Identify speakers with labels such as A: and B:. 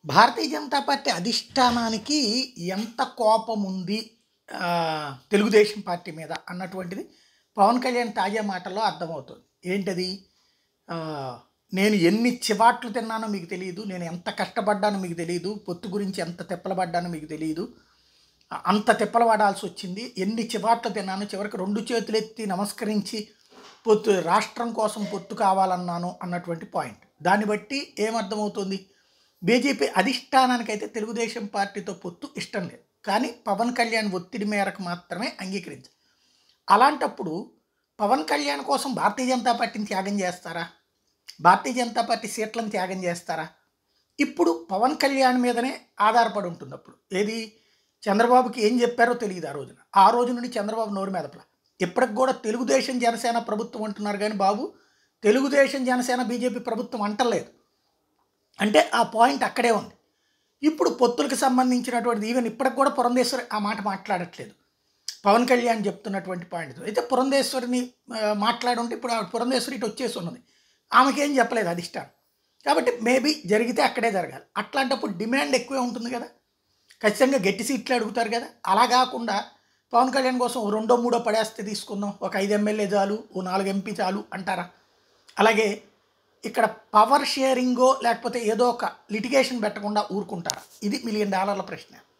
A: భారతీయ Janata party అధిష్టానానికి ఎంత కోపం ఉంది ఆ, తెలుగుదేశం పార్టీ మీద అన్నటువంటిది పవన్ కళ్యాణ్ తాజా మాటల్లో అర్థమవుతుంది ఏంటది ఆ, నేను ఎన్ని చివాట్లు తిన్నానో మీకు తెలియదు నేను ఎంత కష్టపడ్డానో మీకు తెలియదు పొత్తు గురించి ఎంత తిప్పలబడ్డానో మీకు తెలియదు అంత తిప్పలు పడాల్సి వచ్చింది ఎన్ని చివాట్లు తిన్నాను చివరికి రెండు చేతులు ఎత్తి నమస్కరించి పొత్తు రాష్ట్రం కోసం పొత్తు కావాలన్నాను అన్నటువంటి పాయింట్ దాన్ని బట్టి ఏమర్థమవుతుంది బీజేపీ అధిష్టానానికైతే తెలుగుదేశం పార్టీతో పొత్తు ఇష్టం లేదు కానీ పవన్ కళ్యాణ్ ఒత్తిడి మేరకు మాత్రమే అంగీకరించారు అలాంటప్పుడు పవన్ కళ్యాణ్ కోసం భారతీయ జనతా పార్టీని త్యాగం చేస్తారా భారతీయ జనతా పార్టీ సీట్లను త్యాగం చేస్తారా ఇప్పుడు పవన్ కళ్యాణ్ మీదనే ఆధారపడి ఉంటుంది అప్పుడు ఏది చంద్రబాబుకి ఏం చెప్పారో తెలియదు ఆ రోజున ఆ రోజు నుండి చంద్రబాబు నోరు మెదపల ఇప్పటికి కూడా తెలుగుదేశం జనసేన ప్రభుత్వం అంటున్నారు కానీ బాబు తెలుగుదేశం జనసేన బీజేపీ ప్రభుత్వం అంటలేదు అంటే ఆ పాయింట్ అక్కడే ఉంది ఇప్పుడు పొత్తులకు సంబంధించినటువంటిది ఈవెన్ ఇప్పటికి కూడా పురంధేశ్వరి ఆ మాట మాట్లాడట్లేదు పవన్ కళ్యాణ్ చెప్తున్నటువంటి పాయింట్ అయితే పురంధేశ్వరిని ఆ, మాట్లాడుంటే ఇప్పుడు ఆవిడ పురంధేశ్వరి ఇటు వచ్చేసి ఉన్నది ఆమెకేం చెప్పలేదు అధిష్టానం కాబట్టి మేబీ జరిగితే అక్కడే జరగాలి అట్లాంటప్పుడు డిమాండ్ ఎక్కువే ఉంటుంది కదా ఖచ్చితంగా గట్టి సీట్లు అడుగుతారు కదా అలా కాకుండా పవన్ కళ్యాణ్ కోసం ఓ రెండో మూడో పడేస్తే తీసుకుందాం ఒక ఐదు ఎమ్మెల్యే చాలు ఓ నాలుగు ఎంపీ చాలు అంటారా అలాగే ఇక్కడ పవర్ షేరింగో లేకపోతే ఏదో ఒక లిటిగేషన్ పెట్టకుండా ఊరుకుంటారా ఇది మిలియన్ డాలర్ల ప్రశ్న